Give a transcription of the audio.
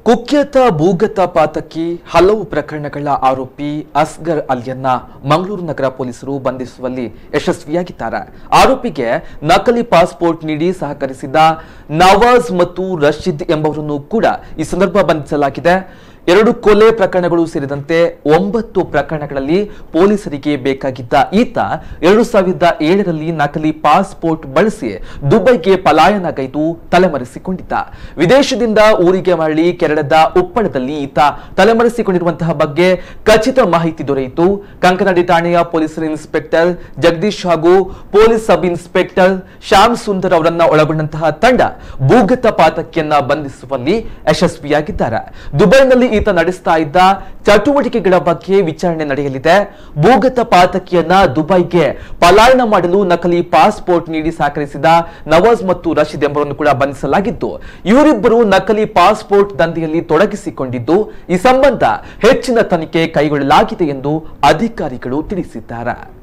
ಕುಖ್ಯಾತ ಭೂಗತ ಪಾತಕಿ ಹಲವು ಪ್ರಕರಣಗಳ ಆರೋಪಿ ಅಸ್ಗರ್ ಅಲಿಯನ್ನ ಮಂಗಳೂರು ನಗರ ಪೊಲೀಸರು ಬಂಧಿಸುವಲ್ಲಿ ಯಶಸ್ವಿಯಾಗಿದ್ದಾರೆ ಆರೋಪಿಗೆ ನಕಲಿ ಪಾಸ್ಪೋರ್ಟ್ ನೀಡಿ ಸಹಕರಿಸಿದ ನವಾಜ್ ಮತ್ತು ರಶೀದ್ ಎಂಬವರನ್ನು ಕೂಡ ಈ ಸಂದರ್ಭ ಬಂಧಿಸಲಾಗಿದೆ ಎರಡು ಕೊಲೆ ಪ್ರಕರಣಗಳು ಸೇರಿದಂತೆ ಒಂಬತ್ತು ಪ್ರಕರಣಗಳಲ್ಲಿ ಪೊಲೀಸರಿಗೆ ಬೇಕಾಗಿದ್ದ ಈತ ಎರಡು ಸಾವಿರದ ಏಳರಲ್ಲಿ ನಕಲಿ ಪಾಸ್ಪೋರ್ಟ್ ಬಳಸಿ ದುಬೈಗೆ ಪಲಾಯನಗೈದು ತಲೆಮರೆಸಿಕೊಂಡಿದ್ದ ವಿದೇಶದಿಂದ ಊರಿಗೆ ಮರಳಿ ಕೆರಳದ ಉಪ್ಪಳದಲ್ಲಿ ಈತ ತಲೆಮರೆಸಿಕೊಂಡಿರುವಂತಹ ಬಗ್ಗೆ ಖಚಿತ ಮಾಹಿತಿ ದೊರೆಯಿತು ಕಂಕನಾಡಿ ಠಾಣೆಯ ಪೊಲೀಸ್ ಇನ್ಸ್ಪೆಕ್ಟರ್ ಜಗದೀಶ್ ಹಾಗೂ police sub inspector Shyam Sundar ಅವರನ್ನ ಒಳಗೊಂಡಂತಹ ತಂಡ ಭೂಗತ ಪಾತಕಿಯನ್ನ ಬಂಧಿಸುವಲ್ಲಿ ಯಶಸ್ವಿಯಾಗಿದ್ದಾರೆ ದುಬೈನಲ್ಲಿ ಈತ ನಡೆಸ್ತಾ ಇದ್ದ ಚಟುವಟಿಕೆಗಳ ಬಗ್ಗೆ ವಿಚಾರಣೆ ನಡೆಯಲಿದೆ ಭೂಗತ ಪಾತಕಿಯನ್ನ ದುಬೈಗೆ ಪಲಾಯನ ಮಾಡಲು ನಕಲಿ ಪಾಸ್ಪೋರ್ಟ್ ನೀಡಿ ಸಹಕರಿಸಿದ ನವಾಜ್ ಮತ್ತು ರಶೀದ್ ಎಂಬರನ್ನು ಕೂಡ ಬಂಧಿಸಲಾಗಿದ್ದು ಇವರಿಬ್ಬರು ನಕಲಿ ಪಾಸ್ಪೋರ್ಟ್ ದಂಧೆಯಲ್ಲಿ ತೊಡಗಿಸಿಕೊಂಡಿದ್ದು ಈ ಸಂಬಂಧ ಹೆಚ್ಚಿನ ತನಿಖೆ ಕೈಗೊಳ್ಳಲಾಗಿದೆ ಎಂದು ಅಧಿಕಾರಿಗಳು ತಿಳಿಸಿದ್ದಾರೆ